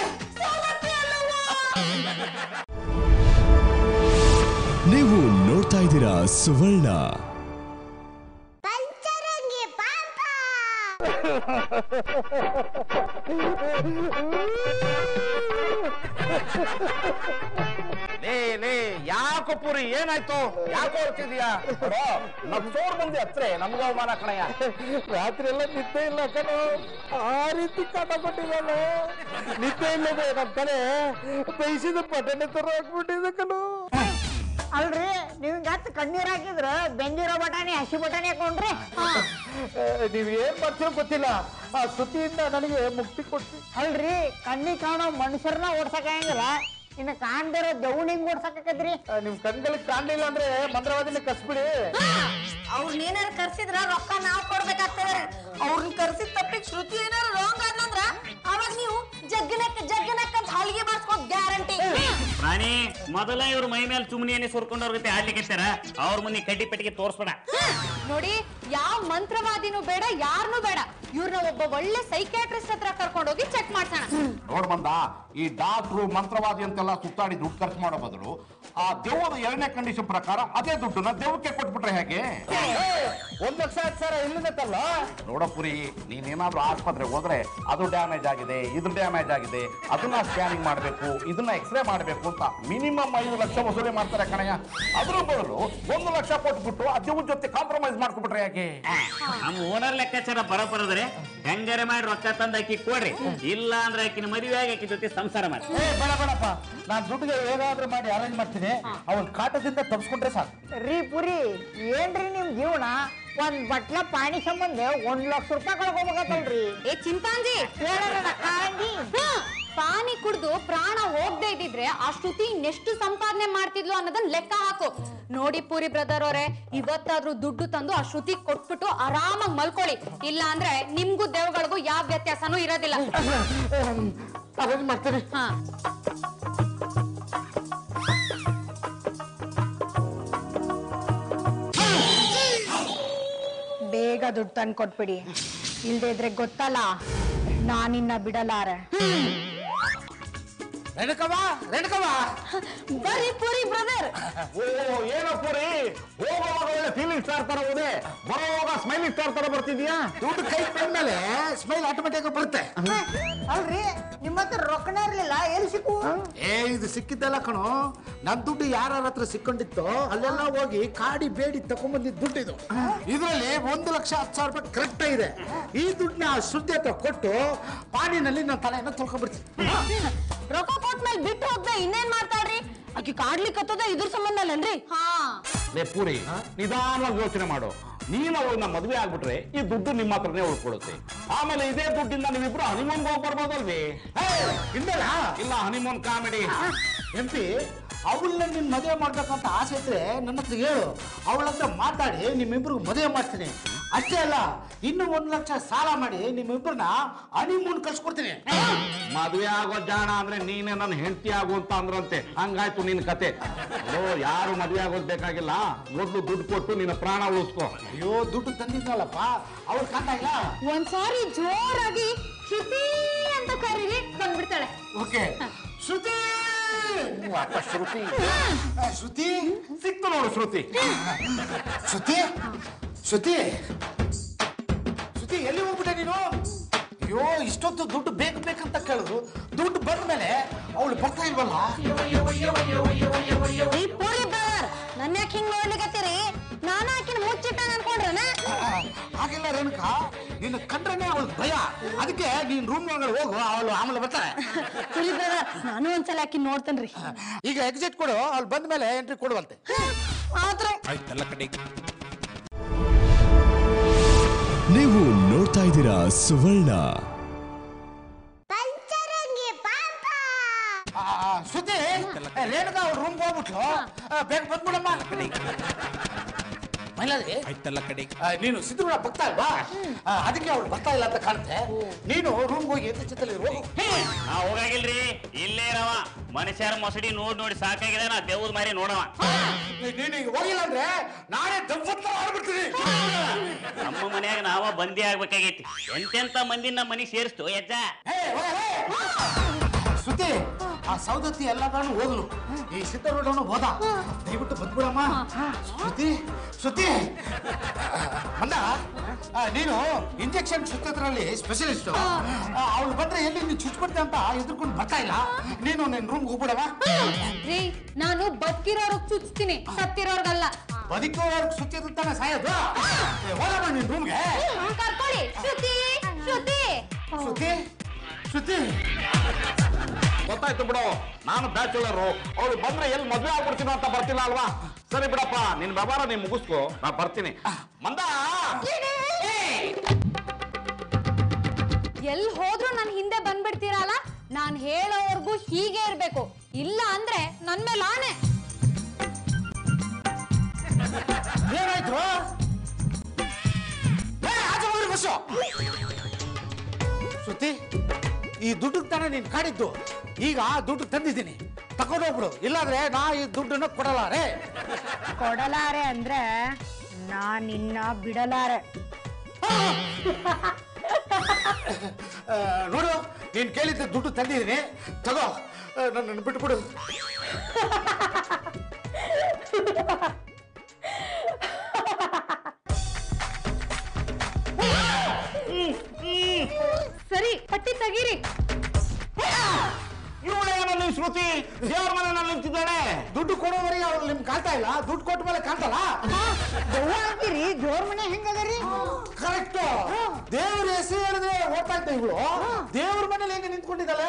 ನೀವು ನೋಡ್ತಾ ಇದ್ದೀರಾ ಸುವರ್ಣ ಪಂಚರಂಗಿ ಪಾಪ ಲೇ ಲೇ ಯಾಕೋ ಪುರಿ ಏನಾಯ್ತು ಯಾಕೋ ಹೊರ್ತಿದ್ಯಾ ನಮ್ ಸೋರ್ ಬಂದಿ ಹತ್ರ ನಮ್ಗ ಅವಮಾನ ಕಣಯ್ಯ ರಾತ್ರಿ ಎಲ್ಲ ನಿದ್ದೆ ಇಲ್ಲ ಕಣೋ ಆ ರೀತಿ ಕಾಟ ಕೊಟ್ಟಿದ್ದಾನೆ ನಿದ್ದೆ ಇಲ್ಲದೆ ನಮ್ಮ ತಲೆ ಬೇಯಿಸಿದ ಪಟನೆ ತರ ಹಾಕ್ಬಿಟ್ಟಿದೆ ಕಣೋ ಅಲ್ರಿ ನೀವು ಗತ್ ಕಣ್ಣೀರ್ ಹಾಕಿದ್ರ ಬೆಂದಿರೋ ಬಟಾಣಿ ಹಸಿ ಬಟಾಣಿ ಹಾಕೊಂಡ್ರಿ ನೀವ್ ಏನ್ ಮಾಡ್ತೀರೋ ಗೊತ್ತಿಲ್ಲ ಆ ಸುದ್ದಿಯಿಂದ ನನಗೆ ಮುಕ್ತಿ ಕೊಡ್ತಿ ಅಲ್ರಿ ಕಣ್ಣಿಗೆ ಕಾಣೋ ಮನುಷ್ಯರನ್ನ ಓಡ್ಸಕ್ಕಾಗಂಗಿಲ್ಲ ಇನ್ನು ಕಾಣ್ದಿರೋ ದೌಣಿಂಗ್ ಓಡ್ಸಕ್ಕಾಕತ್ರಿ ಆ, ನಿಮ್ ಕಣ್ಗಳಿಗೆ ಕಾಣ್ಲಿಲ್ಲ ಅಂದ್ರೆ ಮಂತ್ರವಾದಿನ ಕಸ್ಬಿಡಿ ಅವ್ರನ್ನೇನಾರ ಕರ್ಸಿದ್ರ ರೊಕ್ಕ ನಾವ್ ಕೊಡ್ಬೇಕಾಗ್ತದ ಅವ್ರನ್ನ ಕರ್ಸಿದ ತಪ್ಪಿಗೆ ಶ್ರುತಿ ಏನಾರ ರಾಂಗ್ ಆದ್ನಂದ್ರ ಅವಾಗ ನೀವು ಜಗ್ಗನಕ್ ಜಗ್ಗನಕ್ ಅಂತ ಹಾಲಿಗೆ ಬಾರ್ಸ್ಕೊಡ್ ಗ್ಯಾರಂಟಿ ಪ್ರಾಣಿ ಮೊದಲ ಇವ್ರ ಮೈ ಮೇಲೆ ಸುಮ್ಮನೆ ಸುರ್ಕೊಂಡವ್ರ ಗತಿ ಆಡ್ಲಿಕ್ಕೆ ಅವ್ರ ಮುಂದೆ ಕಡ್ಡಿ ಪೆಟ್ಟಿಗೆ ತೋರ್ಸ್ಬೇಡ ನೋಡಿ ಯಾವ ಮಂತ್ರವಾದಿನೂ ಬೇಡ ಯಾರನ್ನೂ ಬೇಡ ಇವ್ರನ್ನ ಒಬ್ಬ ಒಳ್ಳೆ ಸೈಕ್ಯಾಟ್ರಿಸ್ಟ್ ಹತ್ರ ಕರ್ಕೊಂಡೋಗಿ ಚೆಕ್ ಮಾಡ್ಸೋಣ ನೋಡ್ ಬಂದ ಈ ಡಾಕ್ಟ್ರು ಮಂತ್ರವಾದಿ ಅಂತೆಲ್ಲ ಸುತ್ತಾಡಿ ದುಡ್ಡು ಖರ್ಚು ಮಾಡೋ ಬದಲು ಆ ದೆವ್ವದ ಎರಡನೇ ಕಂಡೀಷನ್ ಪ್ರಕಾರ ಅದೇ ದುಡ್ಡನ್ನ ದೆವ್ವಕ್ಕೆ ಕೊಟ್ಬಿಟ್ರೆ ಹೇಗೆ ಒಂದ್ ಲಕ್ಷ ಹತ್ತು ಸಾವಿರ ಇಲ್ಲಿದತ್ತಲ್ಲ ನೋಡಪುರಿ ನೀನೇನಾದ್ರೂ ಆಸ್ಪತ್ರೆಗೆ ಹೋದ್ರೆ ಅದು ಡ್ಯಾಮೇಜ್ ಆಗಿದೆ ಇದು ಡ್ಯಾಮೇಜ್ ಆಗಿದೆ ಅದನ್ನ ಸ್ಕ್ಯಾನಿಂಗ್ ಮಾಡಬೇಕು ಇದನ್ನ ಎಕ್ಸ್ರೇ ಮಾಡಬೇಕು ಅಂತ ಮಿನಿಮಮ್ ಐದು ಲಕ್ಷ ವಸೂಲಿ ಮಾಡ್ತಾರೆ ಕಣಯ್ಯ ಅದ್ರ ಬದಲು ಒಂದು ಲಕ್ಷ ಕೊಟ್ಬಿಟ್ಟು ಆ ದೆವ್ವದ ಜೊತೆ ಕಾಂಪ್ರಮೈಸ್ ಮಾಡ್ಕೊಬಿಟ್ರೆ ಯಾಕೆ ನಮ್ಮ ಓನರ್ ಲೆಕ್ಕಾಚಾರ ಬರಬರದ್ರೆ ಹೆಂಗಾರೆ ಮಾಡಿ ರೊಕ್ಕ ತಂದು ಆಕಿ ಕೊಡ್ರಿ ಇಲ್ಲ ಅಂದ್ರೆ ಆಕಿನ ಮದುವೆ ಆಗಿ ಆಕಿ ಜೊತೆ ಸಂಸಾರ ಮಾಡಿ ಏ ಬೇಡ ಬೇಡಪ್ಪ ನಾನ್ ದುಡ್ಡಿಗೆ ಹೇಗಾದ್ರೂ ಮಾಡಿ ಅರೇಂಜ್ ಮಾಡ್ತೀನಿ ಅವ್ರ ಕಾಟದಿಂದ ತಪ್ಪಿಸ್ಕೊಂಡ್ರೆ ಸಾಕು ರೀ ಪುರಿ ಏನ್ರಿ ನಿಮ್ ಜೀವನ ಒಂದ್ ಬಟ್ಲ ಪಾಣಿ ಸಂಬಂಧ ಒಂದ್ ಲಕ್ಷ ರೂಪಾಯಿ ಕಳ್ಕೊಬೇಕತ್ತಲ್ರಿ ಏ ಚಿಂಪಾಂಜಿ ಹೇಳೋಣ ಕಾಂಜಿ ಹ್ಮ್. ಪಾನಿ ಕುಡ್ದು ಪ್ರಾಣ ಹೋಗದೆ ಇದ್ದಿದ್ರೆ ಆ ಶ್ರುತಿ ಇನ್ನೆಷ್ಟು ಸಂಪಾದನೆ ಮಾಡ್ತಿದ್ಲು ಅನ್ನೋದನ್ನ ಲೆಕ್ಕ ಹಾಕು ನೋಡಿ ಪೂರಿ ಬ್ರದರ್ ಅವರೇ ಇವತ್ತಾದ್ರೂ ದುಡ್ಡು ತಂದು ಆ ಶ್ರುತಿ ಕೊಟ್ಬಿಟ್ಟು ಆರಾಮಾಗಿ ಮಲ್ಕೊಳ್ಳಿ ಇಲ್ಲ ಅಂದ್ರೆ ನಿಮ್ಗೂ ದೇವಗಳಿಗೂ ಯಾವ ವ್ಯತ್ಯಾಸನೂ ಇರೋದಿಲ್ಲ ಅರೇಂಜ್ ಮಾಡ್ತೀನಿ ಹಾ ಬೇಗ ದುಡ್ಡು ತಂದು ಕೊಟ್ಬಿಡಿ ಇಲ್ದೇ ಇದ್ರೆ ಗೊತ್ತಲ್ಲ ನಾನಿನ್ನ ಬಿಡಲಾರ ರೇಣುಕವ್ವ ರೇಣುಕವ್ವ ಬರ್ರಿ ಪೂರಿ ಬ್ರದರ್ ಓ ಏನೋ ಪುರಿ ಹೋಗುವಾಗ ಒಳ್ಳೆ ಫೀಲಿಂಗ್ ಸ್ಟಾರ್ ತರ ಹೋದೆ ಬರೋವಾಗ ಸ್ಮೈಲಿಂಗ್ ಸ್ಟಾರ್ ತರ ಬರ್ತಿದ್ಯಾ ದುಡ್ಡು ಕೈ ಬಂದ್ಮೇಲೆ ಸ್ಮೈಲ್ ಆಟೋಮೆಟಿಕ್ ಬರುತ್ತೆ ಅಲ್ರಿ ನಿಮ್ಮ ಹತ್ರ ರೊಕ್ಕನ ಇರ್ಲಿಲ್ಲ ಎಲ್ಲಿ ಸಿಕ್ಕು ಏ ಇದು ಸಿಕ್ಕಿದ್ದಲ್ಲ ಕಣೋ ನನ್ ದುಡ್ಡು ಯಾರ ಹತ್ರ ಸಿಕ್ಕೊಂಡಿತ್ತೋ ಅಲ್ಲೆಲ್ಲ ಹೋಗಿ ಕಾಡಿ ಬೇಡಿ ತಕೊಂಡ್ಬಂದಿದ್ದ ದುಡ್ಡು ಇದು ಇದರಲ್ಲಿ ಒಂದು ಲಕ್ಷ ಹತ್ತು ಸಾವಿರ ರೂಪಾಯಿ ಕರೆಕ್ಟ್ ಇದೆ ಈ ದುಡ್ಡನ್ನ ಶ್ರುತಿ ಹತ್ರ ಕೊಟ್ಟು ಪಾನಿನಲ್ಲಿ ನನ್ನ ತಲೆಯನ್ನ ತೊಳ್ಕೊಂಡ್ಬಿಡ್ತೀನಿ ರೊಕ್ಕ ಕೊಟ್ಮೇಲೆ ಬಿಟ್ಟು ಹೋಗ್ದೆ ಇನ್ನೇನ್ ಮಾಡ್ತಾಳ್ರಿ ಆಕಿ ಕಾಡ್ಲಿಕ್ಕತ್ತದ ಇದ್ರ ಸಂಬಂಧ ಅಲ್ಲನ್ರಿ ಹಾ ಲೇ ಪೂರಿ ನಿಧಾನವಾಗಿ ಯೋಚನೆ ಮಾಡು ನೀನು ಅವಳನ್ನ ಮದುವೆ ಆಗ್ಬಿಟ್ರೆ ಈ ದುಡ್ಡು ನಿಮ್ಮ ಹತ್ರನೇ ಉಳ್ಕೊಳುತ್ತೆ ಆಮೇಲೆ ಇದೇ ದುಡ್ಡಿಂದ ನೀವಿಬ್ರು ಹನಿಮೂನ್ಗೆ ಹೋಗಿ ಬರ್ಬೋದಲ್ವಿ ಇನ್ನಲ್ಲ ಇಲ್ಲ ಹನಿಮೂನ್ ಕಾಮಿಡಿ ಎಂ ಪಿ ಅವಳನ್ನ ನಿನ್ ಮದುವೆ ಮಾಡ್ಬೇಕಂತ ಆಸೆ ಇದ್ರೆ ನನ್ನ ಹತ್ರ ಹೇಳು ಅವಳ ಹತ್ರ ಮಾತಾಡಿ ನಿಮ್ಮಿಬ್ರಿಗೂ ಮದುವೆ ಮಾಡ್ತೀನಿ ಅಷ್ಟೇ ಅಲ್ಲ ಇನ್ನು ಒಂದು ಲಕ್ಷ ಸಾಲ ಮಾಡಿ ನಿಮ್ಮಿಬ್ಬರನ್ನ ಹನಿಮೂನ್ ಕಳ್ಸ್ಕೊಡ್ತೀನಿ ಮದುವೆ ಆಗೋ ಜಾಣ ಅಂದ್ರೆ ನೀನೇ ನನ್ನ ಹೆಂಡತಿ ಆಗು ಅಂತ ಅಂದ್ರಂತೆ ಹಂಗಾಯ್ತು ನಿನ್ ಕತೆ ಓ ಯಾರು ಮದುವೆ ಆಗೋದ್ ಬೇಕಾಗಿಲ್ಲ ಮೊದ್ಲು ದುಡ್ಡು ಕೊಟ್ಟು ನಿನ್ನ ಪ್ರಾಣ ಉಳಿಸ್ಕೋ ಅಯ್ಯೋ ದುಡ್ಡು ತಂದಿದ್ನಲ್ಲಪ್ಪ ಅವ್ಳು ಕಾಟ ಇಲ್ಲ ಒಂದ್ಸಾರಿ ಜೋರಾಗಿ ಶ್ರುತಿ ಅಂತ ಕರೀರಿ ಬಂದ್ಬಿಡ್ತಾಳೆ ಓಕೆ ಶ್ರುತಿ ಅಪ್ಪ ಶ್ರುತಿ ಆ, ಶ್ರುತಿ ಸಿಕ್ತು ನೋಡು ಶ್ರುತಿ ಶ್ರುತಿ ಶ್ರುತಿ ಶ್ರುತಿ ಎಲ್ಲಿ ಹೋಗ್ಬಿಟ್ಟೆ ನೀನು ಅಯ್ಯೋ ಇಷ್ಟೊತ್ತು ದುಡ್ಡು ಬೇಕು ಬೇಕಂತ ಕೇಳಿದ್ರು ದುಡ್ಡು ಬಂದ ಮೇಲೆ ಅವಳು ಬರ್ತಾ ಇಲ್ವಲ್ಲ ಈ ಪೂರಿ ಬ್ರದರ್ ನನ್ನ ಯಾಕೆ ಹಿಂಗ್ ನೋಡ್ಲಿಕತ್ತೀರಿ ನಾನು ಆಕಿನ ಮುಚ್ಚಿಟ್ಟ ಅನ್ಕೊಂಡ್ರನ ಆ, ಹಾಗೆಲ್ಲ ರೇಣುಕಾ ನಿನ್ನ ಕಂಡ್ರೇನೆ ಅವಳು ಭಯ ಅದಕ್ಕೆ ನೀನ್ ರೂಮ್ ಒಳಗಡೆ ಹೋಗು ಅವಳು ಆಮೇಲೆ ಬರ್ತಾರೆ ಪೂರಿ ಬ್ರದರ್ ನಾನು ಒಂದ್ಸಲ ಆಕಿನ ನೋಡ್ತೇನ್ರಿ ಈಗ ಎಕ್ಸಿಟ್ ಕೊಡು ಅವಳು ಬಂದ ಮೇಲೆ ಎಂಟ್ರಿ ಕೊಡುವಂತೆ ಆದ್ರೆ ನೀವು ನೋಡ್ತಾ ಇದ್ದೀರಾ ಸುವರ್ಣ ಆ, ಶ್ರುತಿ ರೇಣುಕಾ ಅವ್ಳು ರೂಮ್ಗೆ ಹೋಗ್ಬಿಟ್ಲು ಆ, ಬೇಗ ಬಂದ್ಬಿಡಮ್ಮ ಮೈಲಾರಿ ಆ, ನೀನು ಸಿದ್ಧಗೌಡ ಭಕ್ತ ಅಲ್ವಾ ಆ, ಅದಕ್ಕೆ ಅವಳು ಬರ್ತಾ ಇಲ್ಲ ಅಂತ ಕಾಣುತ್ತೆ ನೀನು ರೂಮ್ಗೆ ಹೋಗಿ ಎದ್ದು ಜೊತೆಲಿ ಹೋಗು ನಾ ಹೋಗಾಗಿಲ್ರಿ ಇಲ್ಲೇ ಇರವ ಮನುಷ್ಯರ ಮೊಸಡಿ ನೋಡ್ ನೋಡಿ ಸಾಕಾಗಿದೆ ನಾ ದೇವ್ದ ಮಾರಿ ನೋಡವ ನೀನು ಈಗ ಹೋಗಿಲ್ಲ ಅಂದ್ರೆ ನಾಳೆ ದಪ್ಪತ್ತ ಆಡ್ಬಿಡ್ತೀನಿ ನಮ್ಮ ಮನ್ಯಾಗ ನಾವ ಬಂದಿ ಆಗ್ಬೇಕಾಗೈತಿ ಎಂತೆಂತ ಮಂದಿ ನಮ್ಮ ಮನೆಗೆ ಸೇರಿಸ್ತು ಯಜ್ಜ ಹೇ, ಹೋಗ, ಹೇ. ಸುದ್ದಿ ಆ ಸೌದತ್ತಿ ಎಲ್ಲಾನು ಓದ್ಲು ಈ ಸಿದ್ದರೋಡವನು ಹೋದ ದಯವಿಟ್ಟು ಬಂದ್ಬಿಡಮ್ಮ ಸುದ್ದಿ ಸುದ್ದಿ ಮಂದ ಆ, ನೀನು ಇಂಜೆಕ್ಷನ್ ಸುತ್ತದ್ರಲ್ಲಿ ಸ್ಪೆಷಲಿಸ್ಟ್ ಅವಳು ಬಂದ್ರೆ ಎಲ್ಲಿ ನೀನು ಚುಚ್ಬಿಡ್ತೆ ಅಂತ ಎದ್ರುಕೊಂಡು ಬರ್ತಾ ಇಲ್ಲ ನೀನು ನಿನ್ನ ರೂಮ್ಗೆ ಹೋಗ್ಬಿಡವ ರೀ ನಾನು ಬದುಕಿರೋರ್ಗ್ ಚುಚ್ತೀನಿ ಸತ್ತಿರೋರ್ಗಲ್ಲ ಬದುಕೋರ್ಗೆ ಸುತ್ತಿದ್ರು ತಾನೆ ಸಾಯೋದು ಏ, ಹೋಗಮ್ಮ ನಿನ್ನ ರೂಮ್ಗೆ ಕರ್ಕೊಳ್ಳಿ ಶ್ರುತಿ ಶ್ರುತಿ ಸುದ್ದಿ ಸುದ್ದಿ ಗೊತ್ತಾಯ್ತು ಬಿಡು ನಾನು ಬ್ಯಾಚುಲರು ಅವಳು ಬಂದ್ರೆ ಎಲ್ಲಿ ಮದ್ವೆ ಆಗ್ಬಿಡ್ತೀನೋ ಅಂತ ಬರ್ತಿಲ್ಲ ಅಲ್ವಾ ಸರಿ ಬಿಡಪ್ಪ ನಿನ್ ವ್ಯವಹಾರ ನೀನ್ ಮುಗಿಸ್ಕೋ ನಾ ಬರ್ತೀನಿ ಮಂದ ಎಲ್ ಹೋದ್ರು ನನ್ ಹಿಂದೆ ಬಂದ್ಬಿಡ್ತೀರಲ್ಲ ನಾನ್ ಹೇಳೋವರ್ಗು ಹೀಗೆ ಇರ್ಬೇಕು ಇಲ್ಲ ಅಂದ್ರೆ ನನ್ ಮೇಲೆ ಆಣೆ ಏನಾಯ್ತು ಏ, ಆಚೆ ಹೋಗ್ರಿ ಬಸ್ಸು ಸುತ್ತಿ ಈ ದುಡ್ಡು ತಾನೇ ನೀನು ಕಾಡಿದ್ದು ಈಗ ದುಡ್ಡು ತಂದಿದ್ದೀನಿ ತಗೊಂಡೋಗ್ಬಿಡು ಇಲ್ಲಾಂದ್ರೆ ನಾ ಈ ದುಡ್ಡನ್ನ ಕೊಡಲಾರೆ ಕೊಡಲಾರೆ ಅಂದ್ರೆ ನಾ ನಿನ್ನ ಬಿಡಲಾರೆ ಆ, ನೋಡು ನೀನು ಕೇಳಿದ್ದ ದುಡ್ಡು ತಂದಿದ್ದೀನಿ ತಗೋ ನನ್ನನ್ನು ಬಿಟ್ಬಿಡು ಸರಿ ಪಟ್ಟಿ ತೆಗೀರಿ ಇವಳೇನೋ ನೀವು ಶ್ರುತಿ ದೇವ್ರ ಮನೆಯಲ್ಲಿ ನಿಂತಿದ್ದಾಳೆ ದುಡ್ಡು ಕೊಡೋವರೆಗೆ ಅವ್ರು ನಿಮ್ಗೆ ಕಾಣ್ತಾ ಇಲ್ಲ ದುಡ್ಡು ಕೊಟ್ಟ ಮೇಲೆ ಕಾಣ್ತಲ್ಲ ಅಂತೀರಿ ಜೋರ್ ಮನೆ ಹೆಂಗದರಿ ಕರೆಕ್ಟ್ ದೇವ್ರ ಹೆಸರು ಹೇಳಿದ್ರೆ ಓದ್ತಾ ಇದ್ದ ಇವಳು ದೇವ್ರ ಮನೇಲಿ ಹೆಂಗೆ ನಿಂತ್ಕೊಂಡಿದ್ದಾಳೆ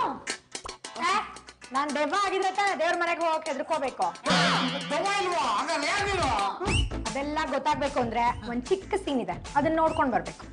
ನಾನ್ ದೆವ್ವ ಆಗಿದ್ರೆ ತಾನೇ ದೇವ್ರ ಮನೆಗೆ ಹೋಗಕ್ಕೆ ಎದ್ರುಕೋಬೇಕು ದೆವ್ವ ಇಲ್ವಾ ಹಂಗಾರೆ ಯಾರು ನೀನು ಅದೆಲ್ಲ ಗೊತ್ತಾಗ್ಬೇಕು ಅಂದ್ರೆ ಒಂದ್ ಚಿಕ್ಕ ಸೀನ್ ಇದೆ ಅದನ್ನ ನೋಡ್ಕೊಂಡ್ ಬರ್ಬೇಕು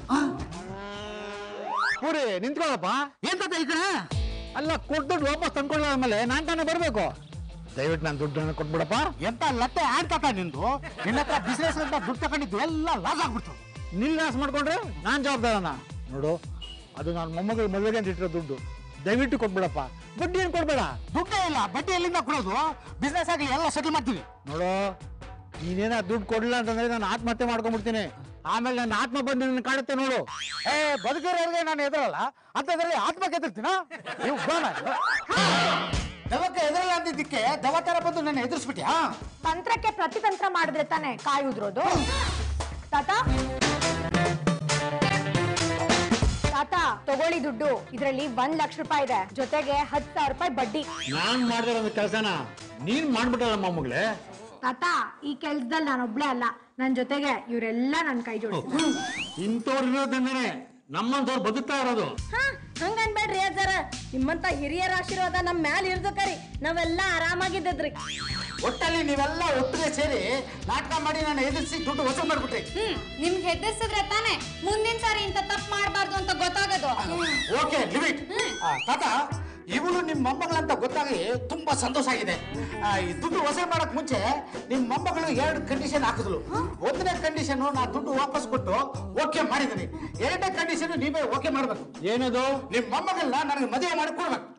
ಪೂರಿ ನಿಂತ್ಕೊಳ್ಳಪ್ಪ ಎಂತದ ಈ ಕಡೆ ಅಲ್ಲ ಕೊಟ್ಟು ದುಡ್ಡು ವಾಪಸ್ ತಂದ್ಕೊಳ್ಳ ಆದ್ಮೇಲೆ ನಾನ್ ತಾನೇ ಬರ್ಬೇಕು ದಯವಿಟ್ಟು ನಾನು ದುಡ್ಡನ್ನು ಕೊಟ್ಬಿಡಪ್ಪ ಎಂತ ಲತ್ತೆ ಆಡ್ತಾತ ನಿಂದು ನಿನ್ನ ಹತ್ರ ಬಿಸ್ನೆಸ್ ಅಂತ ದುಡ್ಡು ತಗೊಂಡಿದ್ದು ಎಲ್ಲ ಲಾಸ್ ಆಗ್ಬಿಡ್ತು ನಿಲ್ ಲಾಸ್ ಮಾಡ್ಕೊಂಡ್ರೆ ನಾನ್ ಜವಾಬ್ದಾರನ ನೋಡು ಅದು ನಾನು ಮೊಮ್ಮಗಳ ಮದುವೆಗೆ ಅಂತ ಇಟ್ಟಿರೋ ದುಡ್ಡು ದಯವಿಟ್ಟು ಕೊಟ್ಬಿಡಪ್ಪ ಬಡ್ಡಿ ಏನು ಕೊಡ್ಬೇಡ ದುಡ್ಡೇ ಇಲ್ಲ ಬಡ್ಡಿ ಎಲ್ಲಿಂದ ಕೊಡೋದು ಬಿಸ್ನೆಸ್ ಆಗಲಿ ಎಲ್ಲ ಸೆಟಲ್ ಮಾಡ್ತೀವಿ ನೋಡು ನೀನೇನ ದುಡ್ಡು ಕೊಡಲಿಲ್ಲ ಅಂತಂದ್ರೆ ನಾನು ಆತ್ಮಹತ್ಯೆ ಮಾಡ್ಕೊಂಡ್ಬಿಡ್ತೀನಿ ಆಮೇಲೆ ನನ್ನ ಆತ್ಮ ಬಂದು ನಿನ್ನ ಕಾಡುತ್ತೆ ನೋಡು ಏ ಬದುಕಿರೋರಿಗೆ ನಾನು ಎದುರಲ್ಲ ಅಂತದ್ರಲ್ಲಿ ಆತ್ಮಕ್ಕೆ ಎದುರ್ತೀನ ನೀವು ಗೋಣ ದವಕ್ಕೆ ಎದುರಲ್ಲ ಅಂದಿದ್ದಕ್ಕೆ ದವ ತರ ಬಂದು ನನ್ನ ಎದುರಿಸ್ಬಿಟ್ಯಾ ತಂತ್ರಕ್ಕೆ ಪ್ರತಿತಂತ್ರ ಮಾಡಿದ್ರೆ ತಾನೇ ಕಾಯಿ ಉದ್ರೋದು ತಾತ ತಾತ ತಗೊಳ್ಳಿ ದುಡ್ಡು ಇದ್ರಲ್ಲಿ ಒಂದ್ ಲಕ್ಷ ರೂಪಾಯಿ ಇದೆ ಜೊತೆಗೆ ಹತ್ತು ಸಾವಿರ ರೂಪಾಯಿ ಬಡ್ಡಿ ನಾನ್ ಮಾಡಿದಿರೋ ಕೆಲಸನ ನೀನ್ ಮಾಡ್ಬಿಟ್ಟಲ್ಲ ಮೊಮ್ಮಗಳೇ ತಾತ ಈ ಕೆಲ್ಸದಲ್ಲಿ ನಾನೊಬ್ಳೆ ಅಲ್ಲ ನನ್ ಜೊತೆಗೆ ಇವರೆಲ್ಲ ನನ್ ಕೈ ಜೋಡಿಸಿ ಇಂಥವ್ರು ಇರೋದ್ರಿಂದನೇ ನಮ್ಮಂತವ್ರು ಬದುಕ್ತಾ ಇರೋದು ಹಂಗನ್ಬೇಡ್ರಿ ಅಜ್ಜಾರ ನಿಮ್ಮಂತ ಹಿರಿಯರ ಆಶೀರ್ವಾದ ನಮ್ ಮ್ಯಾಲ ಇರ್ದಕರಿ ನಾವೆಲ್ಲ ಆರಾಮಾಗಿದ್ದದ್ರಿ ಒಟ್ಟಲ್ಲಿ ನೀವೆಲ್ಲ ಒಟ್ಟಿಗೆ ಸೇರಿ ನಾಟಕ ಮಾಡಿ ನಾನು ಎದುರಿಸಿ ದುಡ್ಡು ವಸೂಲ್ ಮಾಡ್ಬಿಟ್ರಿ ಹ್ಮ್ ನಿಮ್ಗೆ ಹೆದರ್ಸಿದ್ರೆ ತಾನೇ ಮುಂದಿನ ಸಾರಿ ಇಂತ ತಪ್ಪು ಮಾಡಬಾರ್ದು ಅಂತ ಗೊತ್ತಾಗೋದು ಓಕೆ ಲಿಮಿಟ್ ತಾತ ಇವಳು ನಿಮ್ಮ ಮೊಮ್ಮಗಳಂತ ಗೊತ್ತಾಗಿ ತುಂಬಾ ಸಂತೋಷ ಆಗಿದೆ ಆ, ಈ ದುಡ್ಡು ವಸೂಲ್ ಮಾಡಕ್ ಮುಂಚೆ ನಿಮ್ಮ ಮೊಮ್ಮಗಳು ಎರಡು ಕಂಡೀಷನ್ ಹಾಕಿದ್ಲು ಒಂದನೇ ಕಂಡೀಷನ್ ನಾ ದುಡ್ಡು ವಾಪಸ್ ಕೊಟ್ಟು ಓಕೆ ಮಾಡಿದ್ದೀನಿ ಎರಡನೇ ಕಂಡೀಷನ್ ನೀವೇ ಓಕೆ ಮಾಡ್ಬೇಕು ಏನದು ನಿಮ್ಮ ಮೊಮ್ಮಗಳನ್ನ ನನಗೆ ಮದುವೆ ಮಾಡಿ ಕೊಡ್ಬೇಕು